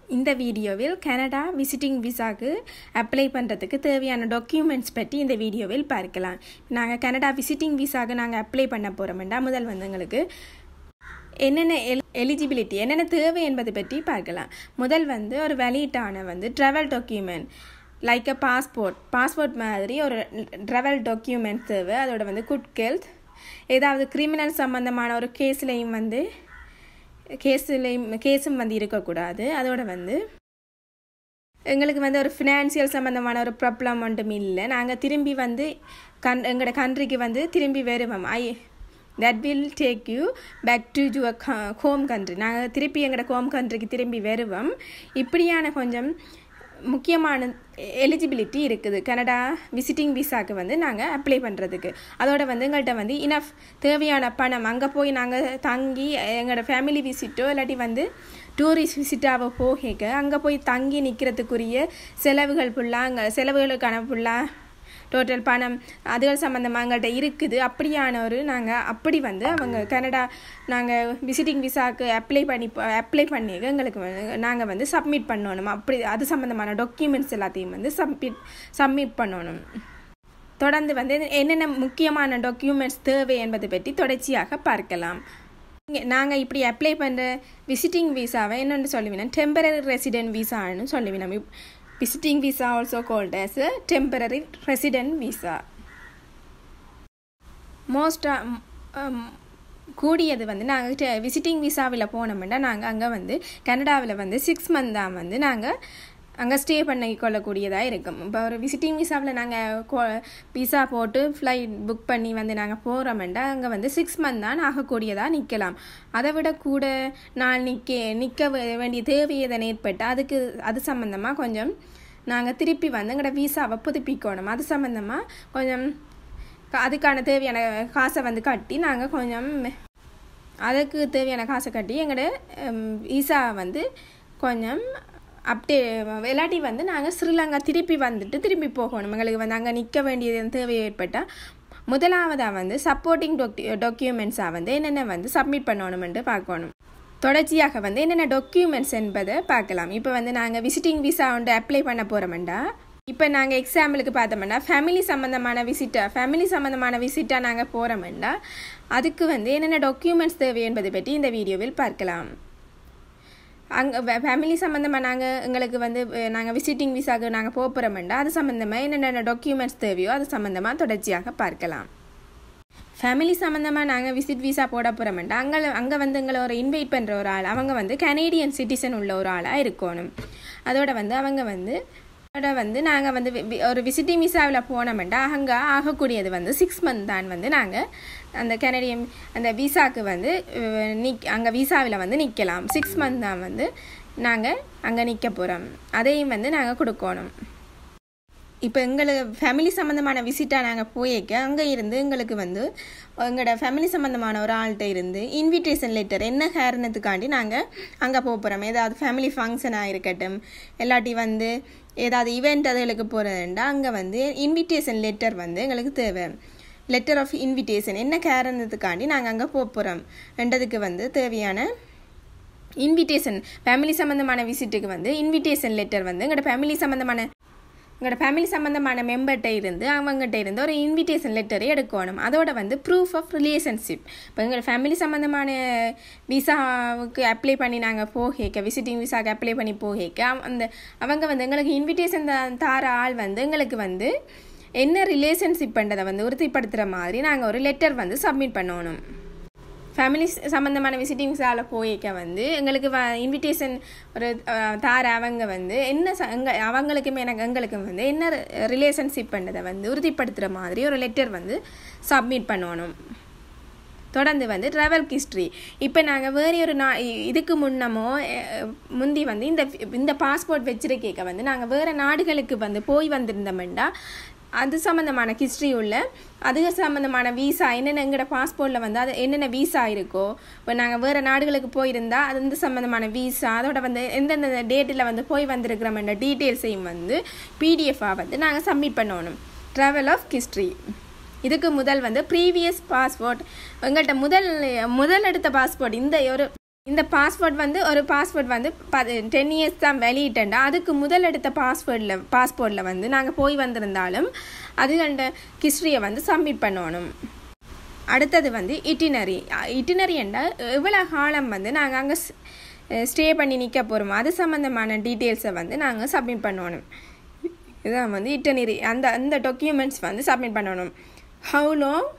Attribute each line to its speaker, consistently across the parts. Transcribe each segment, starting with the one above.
Speaker 1: இந்த வீடியோவில் Canada visiting விசாக்கு apply பண்ணுறதுக்கு தேவையான டாக்குமெண்ட்ஸ் பற்றி இந்த வீடியோவில் பார்க்கலாம் நாங்கள் கனடா விசிட்டிங் விசாக்கு நாங்கள் அப்ளை பண்ண போகிறோம்டா முதல் வந்து எங்களுக்கு என்னென்ன எல் எலிஜிபிலிட்டி என்னென்ன தேவை என்பதை பற்றி பார்க்கலாம் முதல் வந்து ஒரு வேலிட்டான வந்து travel document like a passport passport மாதிரி ஒரு ட்ராவல் டாக்குமெண்ட் தேவை அதோட வந்து குட் ஹெல்த் ஏதாவது கிரிமினல் சம்மந்தமான ஒரு கேஸ்லேயும் வந்து கேஸ்லேயும் கேஸும் வந்து இருக்கக்கூடாது அதோட வந்து எங்களுக்கு வந்து ஒரு ஃபினான்சியல் சம்மந்தமான ஒரு ப்ராப்ளம் ஒன்றும் இல்லை நாங்கள் திரும்பி வந்து கன் எங்களோட கண்ட்ரிக்கு வந்து திரும்பி வருவோம் I that will take you back to your home country நாங்கள் திருப்பி எங்களோட ஹோம் கண்ட்ரிக்கு திரும்பி வருவோம் இப்படியான கொஞ்சம் முக்கியமான எலிஜிபிலிட்டி இருக்குது கனடா விசிட்டிங் விசாக்கு வந்து நாங்கள் அப்ளை பண்ணுறதுக்கு அதோட வந்து எங்கள்கிட்ட வந்து இனஃப் தேவையான பணம் அங்கே போய் நாங்கள் தங்கி எங்களோட ஃபேமிலி விசிட்டோ இல்லாட்டி வந்து டூரிஸ்ட் விசிட்டாவோ போக அங்கே போய் தங்கி நிற்கிறதுக்குரிய செலவுகள் ஃபுல்லாக அங்கே செலவுகளுக்கான ஃபுல்லாக டோட்டல் பணம் அதுகள் சம்மந்தமாக எங்கள்கிட்ட இருக்குது அப்படியான ஒரு நாங்கள் அப்படி வந்து அவங்க கனடா நாங்கள் விசிட்டிங் விசாவுக்கு அப்ளை பண்ணி அப்ளை பண்ணி எங்களுக்கு வந்து நாங்கள் வந்து சப்மிட் பண்ணணும் அப்படி அது சம்மந்தமான டாக்குமெண்ட்ஸ் எல்லாத்தையும் வந்து சப்மிட் சப்மிட் பண்ணணும் தொடர்ந்து வந்து என்னென்ன முக்கியமான டாக்குமெண்ட்ஸ் தேவை என்பதை பற்றி தொடர்ச்சியாக பார்க்கலாம் நாங்கள் இப்படி அப்ளை பண்ணுற விசிட்டிங் விசாவை என்னென்னு சொல்லுவீங்கன்னா டெம்பரரி ரெசிடென்ட் விசான்னு சொல்லுவீங்க visiting visa also called as a temporary resident visa most um, கூடியது வந்து நாங்கள் விசிட்டிங் விசாவில் போனோம்னா நாங்கள் அங்கே வந்து கனடாவில் வந்து சிக்ஸ் மந்த் தான் வந்து நாங்கள் அங்கே ஸ்டே பண்ணி கொள்ளக்கூடியதாக இருக்கும் இப்போ ஒரு விசிட்டிங் விசாவில் நாங்கள் விசா போட்டு ஃப்ளைட் புக் பண்ணி வந்து நாங்கள் போகிறோம்டா அங்கே வந்து சிக்ஸ் மந்த் தான் ஆகக்கூடியதாக நிற்கலாம் அதை விட கூட நாள் நிற்க நிற்க வேண்டிய தேவை எதனை ஏற்பட்டால் அதுக்கு அது சம்மந்தமாக கொஞ்சம் நாங்கள் திருப்பி வந்து எங்களோட விசாவை புதுப்பிக்கணும் அது சம்மந்தமாக கொஞ்சம் அதுக்கான தேவையான காசை வந்து கட்டி நாங்கள் கொஞ்சம் அதுக்கு தேவையான காசை கட்டி எங்களோட விசா வந்து கொஞ்சம் அப்டே இல்லாட்டி வந்து நாங்கள் ஸ்ரீலங்கா திருப்பி வந்துட்டு திரும்பி போகணும் எங்களுக்கு வந்து அங்கே நிற்க வேண்டியது தேவை ஏற்பட்டால் முதலாவதாக வந்து சப்போர்ட்டிங் டாக் டாக்குமெண்ட்ஸாக வந்து என்னென்ன வந்து சப்மிட் பண்ணணுமென்று பார்க்கணும் தொடர்ச்சியாக வந்து என்னென்ன டாக்குமெண்ட்ஸ் என்பதை பார்க்கலாம் இப்போ வந்து நாங்கள் விசிட்டிங் விசா வந்து அப்ளை பண்ண போகிறோம்டா இப்போ நாங்கள் எக்ஸாம்பிளுக்கு பார்த்தோம்னா ஃபேமிலி சம்மந்தமான விசிட்டாக ஃபேமிலி சம்மந்தமான விசிட்டாக நாங்கள் போகிறோம்டா அதுக்கு வந்து என்னென்ன டாக்குமெண்ட்ஸ் தேவை என்பதை பற்றி இந்த வீடியோவில் பார்க்கலாம் அங்கே ஃபேமிலி சம்மந்தமாக நாங்கள் எங்களுக்கு வந்து நாங்கள் விசிட்டிங் விசாவுக்கு நாங்கள் போகிறோம்டா அது சம்மந்தமாக என்னென்ன டாக்குமெண்ட்ஸ் தேவையோ அது சம்மந்தமாக தொடர்ச்சியாக பார்க்கலாம் ஃபேமிலி சம்மந்தமாக நாங்கள் விசிட் விசா போட போகிறோம்டா அங்கே அங்கே வந்து எங்களை ஒரு இன்வைட் பண்ணுற ஒரு ஆள் அவங்க வந்து கனேடியன் சிட்டிசன் உள்ள ஒரு ஆளாக இருக்கணும் அதோட வந்து அவங்க வந்து அதோட வந்து நாங்கள் வந்து ஒரு விசிட்டிங் விசாவில் போனோம்டா அங்கே ஆகக்கூடியது வந்து சிக்ஸ் மந்த் தான் வந்து நாங்கள் அந்த கனடியன் அந்த விசாவுக்கு வந்து நிக் அங்கே விசாவில் வந்து நிற்கலாம் சிக்ஸ் மந்த் தான் வந்து நாங்கள் அங்கே நிற்க போகிறோம் அதையும் வந்து நாங்கள் கொடுக்கணும் இப்போ எங்களுக்கு ஃபேமிலி சம்மந்தமான விசிட்டாக நாங்கள் போயிருக்க அங்கே இருந்து எங்களுக்கு வந்து எங்களோட ஃபேமிலி சம்மந்தமான ஒரு ஆள்கிட்ட இருந்து இன்விடேஷன் லெட்டர் என்ன காரணத்துக்காண்டி நாங்கள் அங்கே போக போகிறோம் ஏதாவது ஃபேமிலி ஃபங்க்ஷனாக இருக்கட்டும் இல்லாட்டி வந்து ஏதாவது ஈவெண்ட் அதுகளுக்கு போகிறதுண்டா அங்கே வந்து இன்விடேஷன் லெட்டர் வந்து எங்களுக்கு தேவை லெட்டர் ஆஃப் இன்விடேஷன் என்ன காரணத்துக்காண்டி நாங்கள் அங்கே போக போகிறோம் ரெண்டதுக்கு வந்து தேவையான இன்விடேஷன் ஃபேமிலி சம்மந்தமான விசிட்டுக்கு வந்து இன்விடேஷன் லெட்டர் வந்து எங்களோட ஃபேமிலி சம்மந்தமான எங்களோட ஃபேமிலி சம்மந்தமான மெம்பர்கிட்ட இருந்து அவங்ககிட்ட இருந்து ஒரு இன்விடேஷன் லெட்டர் எடுக்கணும் அதோட வந்து ப்ரூஃப் ஆஃப் ரிலேஷன்ஷிப் இப்போ எங்கள் ஃபேமிலி சம்மந்தமான விசாவுக்கு அப்ளை பண்ணி நாங்கள் போகேக்க விசிட்டிங் விசாவுக்கு அப்ளை பண்ணி போகேக்க அந்த அவங்க வந்து எங்களுக்கு இன்விடேஷன் தார ஆள் வந்து எங்களுக்கு வந்து என்ன ரிலேஷன்ஷிப் பண்ணுறதை வந்து உறுதிப்படுத்துகிற மாதிரி நாங்கள் ஒரு லெட்டர் வந்து சப்மிட் பண்ணணும் ஃபேமிலி சம்மந்தமான விசிட்டிங் விசாவில் போயிருக்க வந்து எங்களுக்கு வ இன்விடேஷன் ஒரு தார அவங்க வந்து என்ன எங்க அவங்களுக்குமே எனக்கு எங்களுக்கும் வந்து என்ன ரிலேஷன்ஷிப் பண்ணதை வந்து உறுதிப்படுத்துகிற மாதிரி ஒரு லெட்டர் வந்து சப்மிட் பண்ணணும் தொடர்ந்து வந்து ட்ராவல் ஹிஸ்ட்ரி இப்போ நாங்கள் வேறு ஒரு நா இதுக்கு முன்னமோ முந்தி வந்து இந்த இந்த பாஸ்போர்ட் வச்சிருக்கேக்க வந்து நாங்கள் வேறு நாடுகளுக்கு வந்து போய் வந்திருந்தோம்டா அது சம்மந்தமான ஹிஸ்ட்ரி உள்ள அது சம்மந்தமான வீசா என்னென்ன எங்களோட பாஸ்போர்ட்டில் வந்து அது என்னென்ன வீசா இருக்கோ இப்போ நாங்கள் வேறு நாடுகளுக்கு போயிருந்தால் அது இந்த சம்மந்தமான வீசா அதோட வந்து எந்தெந்த டேட்டில் வந்து போய் வந்திருக்கிறோம்ன்ற டீட்டெயில்ஸையும் வந்து பிடிஎஃபாக வந்து நாங்கள் சப்மிட் பண்ணணும் ட்ராவல் ஆஃப் ஹிஸ்ட்ரி இதுக்கு முதல் வந்து ப்ரீவியஸ் பாஸ்போர்ட் எங்கள்கிட்ட முதல் முதல் எடுத்த பாஸ்போர்ட் இந்த ஒரு இந்த பாஸ்வேர்ட் வந்து ஒரு பாஸ்வேர்ட் வந்து ப டென் இயர்ஸ் தான் வெளியிட்டேன்டா அதுக்கு முதல் எடுத்த பாஸ்வேர்டில் பாஸ்போர்ட்டில் வந்து நாங்கள் போய் வந்திருந்தாலும் அது அந்த ஹிஸ்ட்ரியை வந்து சப்மிட் பண்ணணும் அடுத்தது வந்து இட்டினரி இட்டினரி என்றால் எவ்வளோ காலம் வந்து நாங்கள் அங்கே ஸ்டே பண்ணி நிற்க போகிறோமோ அது சம்மந்தமான டீட்டெயில்ஸை வந்து நாங்கள் சப்மிட் பண்ணணும் இதான் வந்து இட்டினரி அந்த அந்த டாக்குமெண்ட்ஸ் வந்து சப்மிட் பண்ணணும் how long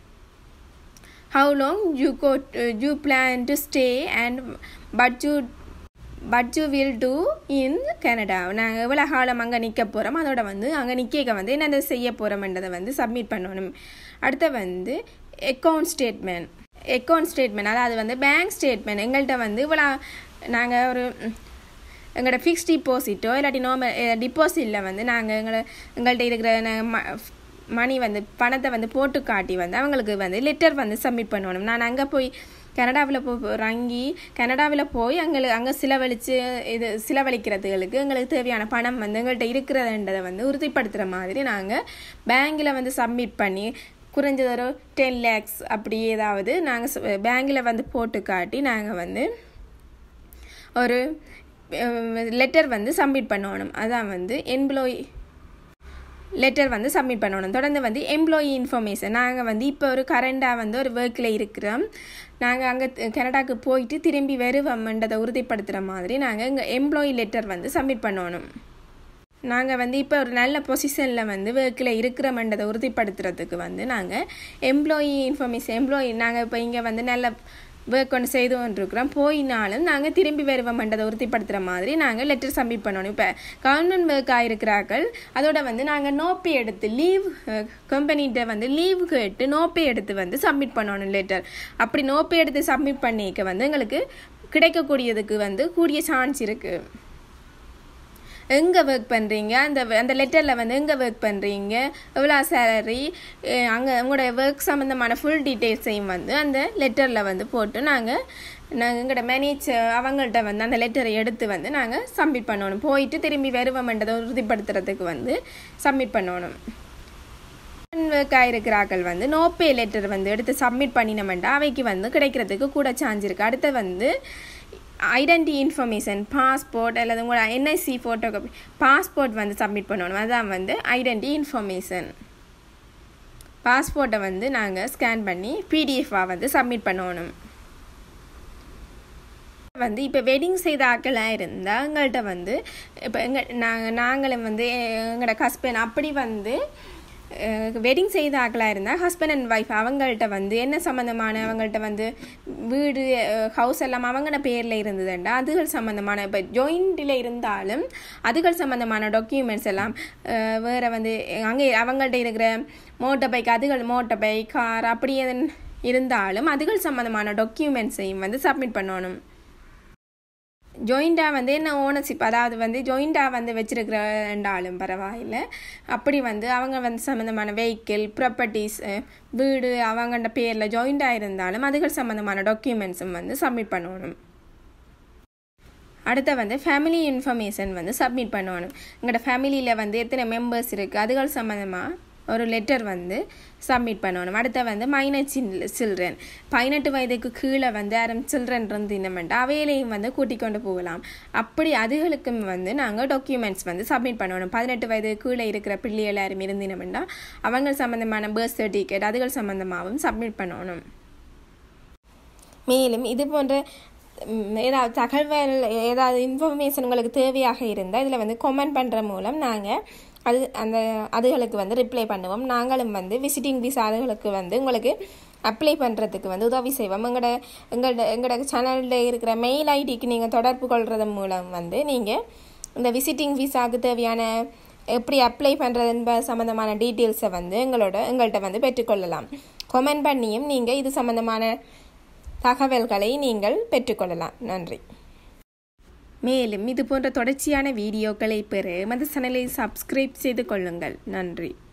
Speaker 1: how long you go you plan to stay and but you but you will do in Canada நாங்கள் எவ்வளோ காலம் அங்கே நிற்க போகிறோம் அதோட வந்து அங்கே நிற்க வந்து என்னென்ன செய்ய போகிறோம்ன்றதை வந்து சப்மிட் பண்ணணும் அடுத்த வந்து அக்கௌண்ட் ஸ்டேட்மெண்ட் அக்கௌண்ட் ஸ்டேட்மெண்ட் அதாவது வந்து பேங்க் ஸ்டேட்மெண்ட் எங்கள்கிட்ட வந்து இவ்வளோ நாங்கள் ஒரு எங்களோட ஃபிக்ஸ் டிபாசிட்டோ இல்லாட்டி நார்மல் டிபாசிட்டில் வந்து நாங்கள் எங்களை எங்கள்கிட்ட இருக்கிற மணி வந்து பணத்தை வந்து போட்டு காட்டி வந்து அவங்களுக்கு வந்து லெட்டர் வந்து சப்மிட் பண்ணணும் நான் அங்கே போய் கனடாவில் போ இறங்கி கனடாவில் போய் எங்களுக்கு அங்கே செலவழித்து இது செலவழிக்கிறதுகளுக்கு எங்களுக்கு தேவையான பணம் வந்து எங்கள்கிட்ட இருக்கிறதுன்றதை வந்து உறுதிப்படுத்துகிற மாதிரி நாங்கள் பேங்கில் வந்து சப்மிட் பண்ணி குறைஞ்சது ஒரு டென் லேக்ஸ் அப்படி ஏதாவது நாங்கள் பேங்கில் வந்து போட்டு காட்டி நாங்கள் வந்து ஒரு லெட்டர் வந்து சப்மிட் பண்ணணும் அதான் வந்து எம்ப்ளாயி லெட்டர் வந்து சப்மிட் பண்ணணும் தொடர்ந்து வந்து எம்ப்ளாயி இன்ஃபர்மேஷன் நாங்கள் வந்து இப்போ ஒரு கரண்டாக வந்து ஒரு ஒர்க்கில் இருக்கிறோம் நாங்கள் அங்கே கனடாவுக்கு போயிட்டு திரும்பி வருவோம்ன்றதை உறுதிப்படுத்துகிற மாதிரி நாங்கள் எங்கள் எம்ப்ளாயி லெட்டர் வந்து சப்மிட் பண்ணணும் நாங்கள் வந்து இப்போ ஒரு நல்ல பொசிஷனில் வந்து ஒர்க்கில் இருக்கிறோம்ன்றதை உறுதிப்படுத்துறதுக்கு வந்து நாங்கள் எம்ப்ளாயி இன்ஃபர்மேஷன் எம்ப்ளாயி நாங்கள் இப்போ இங்கே வந்து நல்ல ஒர்க் ஒன்று செய்து கொண்டிருக்கிறோம் போயினாலும் நாங்கள் திரும்பி வருவோம்ன்றதை உறுதிப்படுத்துகிற மாதிரி நாங்கள் லெட்டர் சப்மிட் பண்ணணும் இப்போ கவர்மெண்ட் ஒர்க் ஆகிருக்கிறார்கள் அதோட வந்து நாங்கள் நோப்பே எடுத்து லீவ் கம்பெனிகிட்ட வந்து லீவ் கேட்டு நோப்பே எடுத்து வந்து சப்மிட் பண்ணணும் லெட்டர் அப்படி நோப்பே எடுத்து சப்மிட் பண்ணிக்க வந்து எங்களுக்கு கிடைக்கக்கூடியதுக்கு வந்து கூடிய சான்ஸ் இருக்குது எங்கே ஒர்க் பண்ணுறீங்க அந்த அந்த லெட்டரில் வந்து எங்கே ஒர்க் பண்ணுறீங்க எவ்வளோ சேலரி அங்கே உங்களோட ஒர்க் சம்மந்தமான ஃபுல் டீட்டெயில்ஸையும் வந்து அந்த லெட்டரில் வந்து போட்டு நாங்கள் நாங்கள் எங்களோட மேனேஜர் அவங்கள்ட்ட வந்து அந்த லெட்டரை எடுத்து வந்து நாங்கள் சப்மிட் பண்ணணும் போயிட்டு திரும்பி வருவோம்ன்றதை உறுதிப்படுத்துறதுக்கு வந்து சப்மிட் பண்ணணும் ஒர்க் ஆகிருக்கிறார்கள் வந்து நோப்பே லெட்டர் வந்து எடுத்து சப்மிட் பண்ணினோம்னா அவைக்கு வந்து கிடைக்கிறதுக்கு கூட சான்ஸ் இருக்குது அடுத்து வந்து ஐடென்டி இன்ஃபர்மேஷன் பாஸ்போர்ட் அல்லது உங்களோட என்ஐசி ஃபோட்டோ காப்பி பாஸ்போர்ட் வந்து சப்மிட் பண்ணணும் அதான் வந்து ஐடென்டி இன்ஃபர்மேஷன் பாஸ்போர்ட்டை வந்து நாங்கள் ஸ்கேன் பண்ணி பிடிஎஃபாக வந்து சப்மிட் பண்ணணும் வந்து இப்போ வெட்டிங் செய்த ஆக்களாக இருந்தால் எங்கள்கிட்ட வந்து இப்போ எங்கள் நாங்கள் நாங்களும் வந்து எங்களோட ஹஸ்பண்ட் அப்படி வந்து வெட்டிங் செய்த ஆக்களாக இருந்தால் ஹஸ்பண்ட் அண்ட் ஒய்ஃப் அவங்கள்ட்ட வந்து என்ன சம்மந்தமான அவங்கள்ட்ட வந்து வீடு ஹவுஸ் எல்லாம் அவங்களோட பேரில் இருந்ததுண்டா அதுகள் சம்மந்தமான இப்போ ஜாயிண்டில் இருந்தாலும் அதுகள் சம்மந்தமான டாக்குமெண்ட்ஸ் எல்லாம் வேறு வந்து அங்கே அவங்கள்ட்ட இருக்கிற மோட்டர் பைக் அதுகள் மோட்டர் பைக் கார் அப்படி இருந்தாலும் அதுகள் சம்மந்தமான டாக்குமெண்ட்ஸையும் வந்து சப்மிட் பண்ணணும் ஜாயிண்டாக வந்து என்ன ஓனர்ஷிப் அதாவது வந்து ஜாயிண்டாக வந்து வச்சுருக்கிறண்டாலும் பரவாயில்லை அப்படி வந்து அவங்க வந்து சம்மந்தமான வெஹிக்கிள் ப்ராப்பர்ட்டிஸ் வீடு அவங்கள்ட பேரில் ஜாயிண்டாக இருந்தாலும் அதுகள் சம்மந்தமான டாக்குமெண்ட்ஸும் வந்து சப்மிட் பண்ணணும் அடுத்த வந்து ஃபேமிலி இன்ஃபர்மேஷன் வந்து சப்மிட் பண்ணணும் எங்களோட ஃபேமிலியில் வந்து எத்தனை மெம்பர்ஸ் இருக்குது அதுகள் சம்மந்தமாக ஒரு லெட்டர் வந்து சப்மிட் பண்ணணும் அடுத்த வந்து மைனர் சில் சில்ட்ரன் பதினெட்டு வயதுக்கு கீழே வந்து யாரும் சில்ட்ரன் இருந்தினமெண்ட் அவையிலையும் வந்து கூட்டிக் கொண்டு போகலாம் அப்படி அதுகளுக்கும் வந்து நாங்கள் டாக்குமெண்ட்ஸ் வந்து சப்மிட் பண்ணணும் பதினெட்டு வயது கீழே இருக்கிற பிள்ளைகள் யாரும் இருந்தினமெண்டா அவங்க சம்மந்தமான பர்த் சர்டிஃபிகேட் அதுகள் சம்மந்தமாகவும் சப்மிட் பண்ணணும் மேலும் இது போன்ற ஏதாவது தகவல் ஏதாவது இன்ஃபர்மேஷன் உங்களுக்கு தேவையாக இருந்தால் இதில் வந்து கமெண்ட் பண்ணுற மூலம் நாங்கள் அது அந்த அதுகளுக்கு வந்து ரிப்ளை பண்ணுவோம் நாங்களும் வந்து விசிட்டிங் விசா அதுகளுக்கு வந்து உங்களுக்கு அப்ளை பண்ணுறதுக்கு வந்து உதவி செய்வோம் எங்களோட எங்களோட எங்களோட சேனலில் இருக்கிற மெயில் ஐடிக்கு நீங்கள் தொடர்பு கொள்வது மூலம் வந்து நீங்கள் இந்த விசிட்டிங் விசாவுக்கு தேவையான எப்படி அப்ளை பண்ணுறது என்பது சம்மந்தமான டீட்டெயில்ஸை வந்து எங்களோட எங்கள்கிட்ட வந்து பெற்றுக்கொள்ளலாம் கொமெண்ட் பண்ணியும் நீங்கள் இது சம்மந்தமான தகவல்களை நீங்கள் பெற்றுக்கொள்ளலாம் நன்றி மேலும் இது போன்ற தொடர்ச்சியான வீடியோக்களை பெற எமது சேனலை சப்ஸ்கிரைப் செய்து கொள்ளுங்கள் நன்றி